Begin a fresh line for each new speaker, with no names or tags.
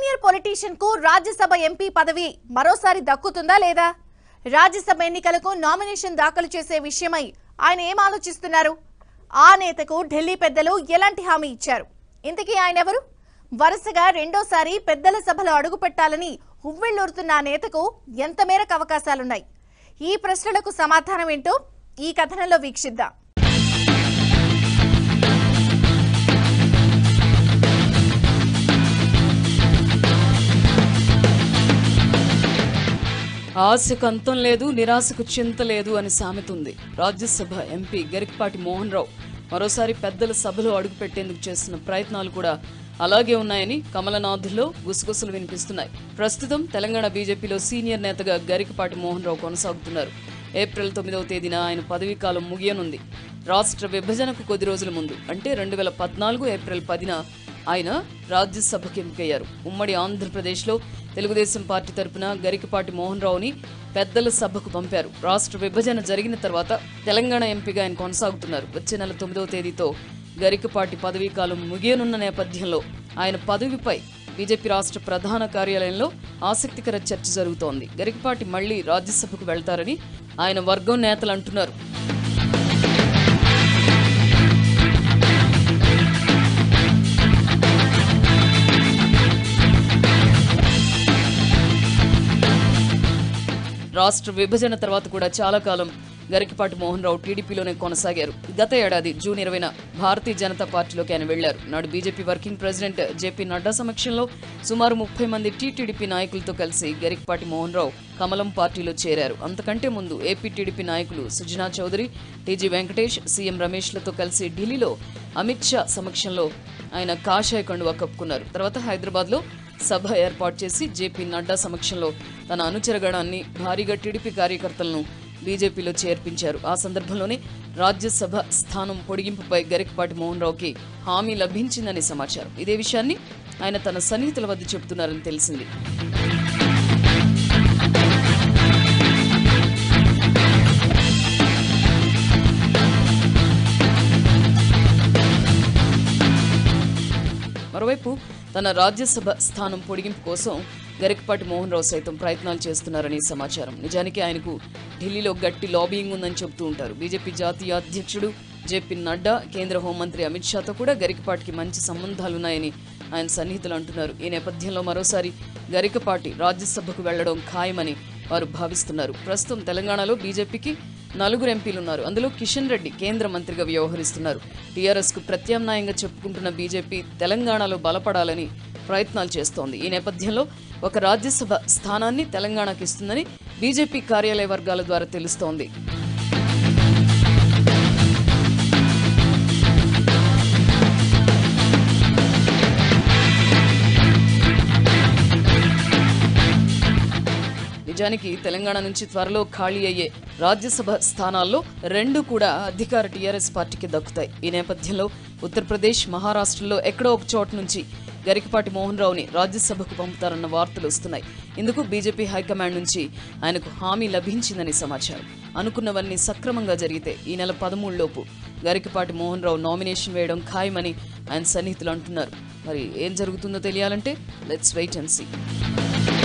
senior politician కు Rajya Sabha MP పదవి మరోసారి దక్కుతుందా లేదా రాజ్యసభ ఎన్నికలకు నామినేషన్ దాఖలు చేసే విషయమై ఆయన ఏం ఆలోచిస్తున్నారు ఆ నేతకు ఢిల్లీ పెద్దలు ఎలాంటి హామీ ఇచ్చారు ఇంతకీ ఆయన ఎవరు వరుసగా రెండోసారి పెద్దల సభలో అడుగుపెట్టాలని హువ్విళ్ళూరుతున్న ఆ నేతకు ఎంత మేరకు అవకాశాలున్నాయి ఈ ప్రశ్నలకు సమాధానం ఏంటో ఈ కథనంలో వీక్షిద్దాం
ఆశకు అంతం లేదు నిరాశకు చింత లేదు అని సామెత ఉంది రాజ్యసభ ఎంపీ గరికపాటి మోహన్ రావు మరోసారి పెద్దల సభలో అడుగుపెట్టేందుకు చేస్తున్న ప్రయత్నాలు కూడా అలాగే ఉన్నాయని కమలనాథుల్లో గుసగుసలు వినిపిస్తున్నాయి ప్రస్తుతం తెలంగాణ బీజేపీలో సీనియర్ నేతగా గరికపాటి మోహన్ రావు కొనసాగుతున్నారు ఏప్రిల్ తొమ్మిదవ తేదీన ఆయన పదవీకాలం ముగియనుంది రాష్ట్ర విభజనకు కొద్ది రోజుల ముందు అంటే రెండు వేల పద్నాలుగు ఏప్రిల్ పదిన ఆయన రాజ్యసభకి ఎంపికయ్యారు ఉమ్మడి ఆంధ్రప్రదేశ్లో తెలుగుదేశం పార్టీ తరపున గరికపాటి మోహన్ రావుని పెద్దల సభకు పంపారు రాష్ట్ర విభజన జరిగిన తర్వాత తెలంగాణ ఎంపీగా ఆయన కొనసాగుతున్నారు వచ్చే నెల తొమ్మిదవ తేదీతో గరికపాటి పదవీకాలం ముగియనున్న నేపథ్యంలో ఆయన పదవిపై బీజేపీ రాష్ట్ర ప్రధాన కార్యాలయంలో ఆసక్తికర చర్చ జరుగుతోంది గరికపాటి మళ్లీ రాజ్యసభకు వెళ్తారని ఆయన వర్గం నేతలు అంటున్నారు రాష్ట్ర విభజన తర్వాత కూడా చాలా కాలం గరికపాటి మోహన్ రావు టీడీపీలోనే కొనసాగారు గత ఏడాది జూన్ ఇరవైన భారతీయ జనతా పార్టీలోకి ఆయన వెళ్లారు నాడు BJP working president JP Nadda సమక్షంలో సుమారు ముప్పై మంది టీటీడీపీ నాయకులతో కలిసి గరికపాటి మోహన్ రావు కమలం పార్టీలో చేరారు అంతకంటే ముందు ఏపీ టీడీపీ నాయకులు సుజనా చౌదరి టీజీ వెంకటేష్ సీఎం రమేష్లతో కలిసి ఢిల్లీలో అమిత్ షా సమక్షంలో ఆయన కాషాయ కండువా కప్పుకున్నారు తర్వాత హైదరాబాద్లో సభ ఏర్పాటు చేసి జేపీ నడ్డా సమక్షంలో తన అనుచరగణాన్ని భారీగా టీడీపీ కార్యకర్తలను బీజేపీలో చేర్పించారు ఆ సందర్భంలోనే రాజ్యసభ స్థానం పొడిగింపుపై గరికపాటి మోహన్ రావుకి హామీ లభించిందని సమాచారం ఇదే విషయాన్ని ఆయన తన సన్నిహితుల వద్ద చెబుతున్నారని తెలిసింది మరోవైపు తన రాజ్యసభ స్థానం పొడిగింపు కోసం గరికపాటి మోహన్ రావు సైతం ప్రయత్నాలు చేస్తున్నారని సమాచారం నిజానికి ఆయనకు ఢిల్లీలో గట్టి లాబియింగ్ ఉందని చెబుతూ ఉంటారు బీజేపీ జాతీయ అధ్యక్షుడు జేపీ నడ్డా కేంద్ర హోంమంత్రి అమిత్ షాతో కూడా గరికపాటికి మంచి సంబంధాలున్నాయని ఆయన సన్నిహితులు అంటున్నారు ఈ నేపథ్యంలో మరోసారి గరికపాటి రాజ్యసభకు వెళ్లడం ఖాయమని వారు భావిస్తున్నారు ప్రస్తుతం తెలంగాణలో బీజేపీకి నలుగురు ఎంపీలు ఉన్నారు అందులో కిషన్ రెడ్డి కేంద్ర మంత్రిగా వ్యవహరిస్తున్నారు టీఆర్ఎస్ కు ప్రత్యామ్నాయంగా చెప్పుకుంటున్న బీజేపీ తెలంగాణలో బలపడాలని ప్రయత్నాలు చేస్తోంది ఈ నేపథ్యంలో ఒక రాజ్యసభ స్థానాన్ని తెలంగాణకు ఇస్తుందని బీజేపీ కార్యాలయ వర్గాల ద్వారా తెలుస్తోంది నిజానికి తెలంగాణ నుంచి త్వరలో ఖాళీ అయ్యే రాజ్యసభ స్థానాల్లో రెండు కూడా అధికార టీఆర్ఎస్ పార్టీకి దక్కుతాయి ఈ నేపథ్యంలో ఉత్తరప్రదేశ్ మహారాష్ట్రలో ఎక్కడో ఒక చోట నుంచి గరికపాటి మోహన్ రావుని రాజ్యసభకు పంపుతారన్న వార్తలు వస్తున్నాయి ఇందుకు బీజేపీ హైకమాండ్ నుంచి ఆయనకు హామీ లభించిందని సమాచారం అనుకున్నవన్నీ సక్రమంగా జరిగితే ఈ నెల పదమూడులోపు గరికపాటి మోహన్ రావు నామినేషన్ వేయడం ఖాయమని ఆయన సన్నిహితులు అంటున్నారు మరి ఏం జరుగుతుందో తెలియాలంటే లెట్స్ వెయిట్ అండ్ సీ